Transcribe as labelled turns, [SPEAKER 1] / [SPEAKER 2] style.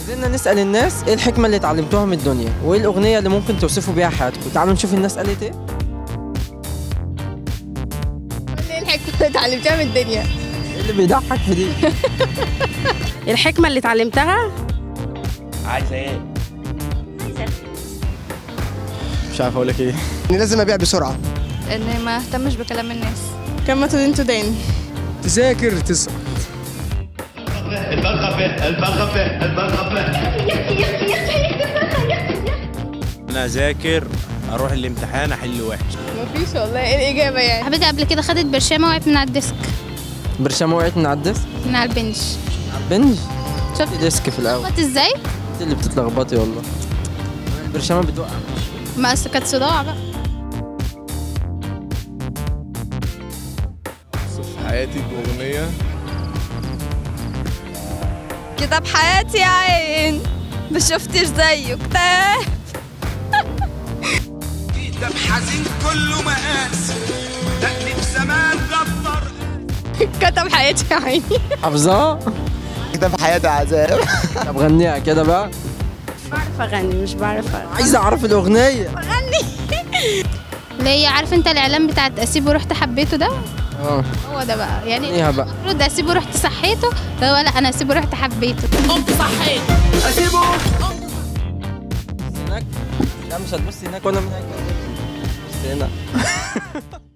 [SPEAKER 1] عايزيننا نسال الناس ايه الحكمه اللي اتعلمتوها من الدنيا وايه الاغنيه اللي ممكن توصفوا بيها حياتكم تعالوا نشوف الناس قالت ايه
[SPEAKER 2] ايه الحكمه اللي اتعلمتها من الدنيا
[SPEAKER 1] ايه اللي بيضحك في دي
[SPEAKER 3] الحكمة اللي اتعلمتها
[SPEAKER 4] عايزه ايه؟
[SPEAKER 1] مش عارف اقول لك ايه
[SPEAKER 5] إني لازم أبيع بسرعة
[SPEAKER 2] اني ما اهتمش بكلام الناس
[SPEAKER 3] كما تدين تدين
[SPEAKER 5] تذاكر تسقط
[SPEAKER 4] البغبة البغبة البغبة
[SPEAKER 6] انا اذاكر اروح الامتحان احل وحش
[SPEAKER 2] مفيش والله ايه الاجابه يعني
[SPEAKER 7] حبيبتي قبل كده خدت برشامه وقعت من على الديسك
[SPEAKER 1] برشامه وقعت من على الديسك
[SPEAKER 7] من على البنش
[SPEAKER 1] على البنج
[SPEAKER 7] شفت
[SPEAKER 1] ديسك في الاول
[SPEAKER 7] وقت ازاي
[SPEAKER 1] انت اللي بتتلخبطي والله البرشامه بتوقع
[SPEAKER 7] ما أصل كانت صداع بقى
[SPEAKER 6] في حياتي باغنيه
[SPEAKER 2] كتاب حياتي يا عين ما شفتش زيه كتاب
[SPEAKER 8] كتاب حزين كله مقاس تأليف زمان غدر
[SPEAKER 2] كتب حياتي يا عيني
[SPEAKER 1] حافظاه
[SPEAKER 5] كتاب حياتي عذاب
[SPEAKER 1] طب غنيها كده بقى
[SPEAKER 3] بعرف اغني مش بعرف أغني.
[SPEAKER 1] عايز اعرف الاغنيه
[SPEAKER 7] اللي هي عارف انت الاعلان بتاعت اسيب ورحت حبيته ده
[SPEAKER 1] اه
[SPEAKER 7] هو ده بقى يعني
[SPEAKER 1] غنيها بقى
[SPEAKER 7] المفروض اسيب ورحت صحيته هو لا انا اسيب ورحت حبيته
[SPEAKER 1] هناك لا مش هتبص هناك وانا من هناك بص هنا